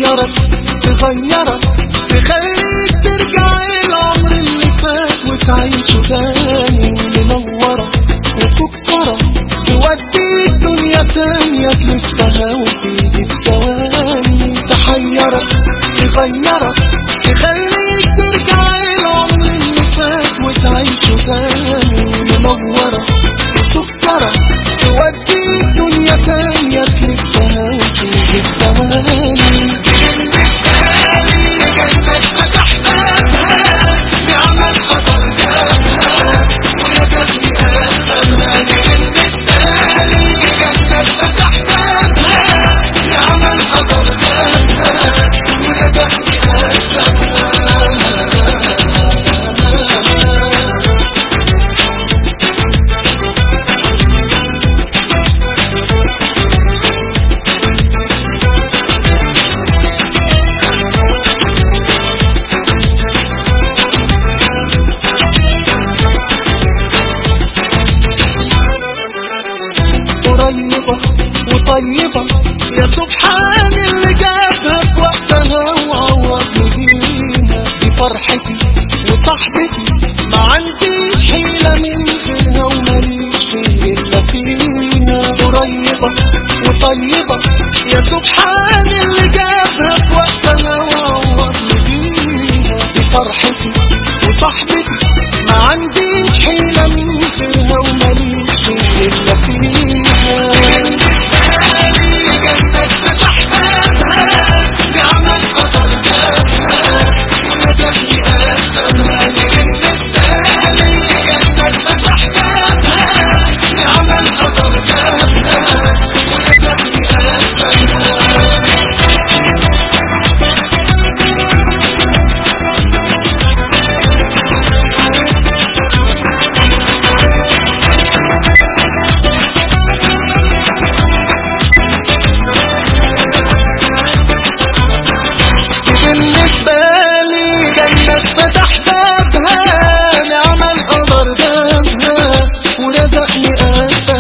تغيرك تغيرك تخليك ترجع العمر اللي فات وتعيشه تاني منورة وسكرة توديك دنيا تانية تلفها وتيجي في ثواني تحيرك تغيرك تخليك ترجع العمر اللي فات وتعيشه تاني منورة وسكرة توديك دنيا تانية تلفها وتيجي في ثواني قريبة وطيبة يا سبحان اللي جابها في وقتها وعوضني بيها دي فرحتي وصاحبتي ما عنديش حيلة من غيرها وماليش فيه إلا فيها قريبة وطيبة يا سبحان اللي جابها في وقتها وعوضني بيها دي فرحتي وصاحبتي ما عنديش حيلة من غيرها وماليش فيه إلا فيها بالنسبة لي جنة فتح بابها نعم القدر بابها ورزقني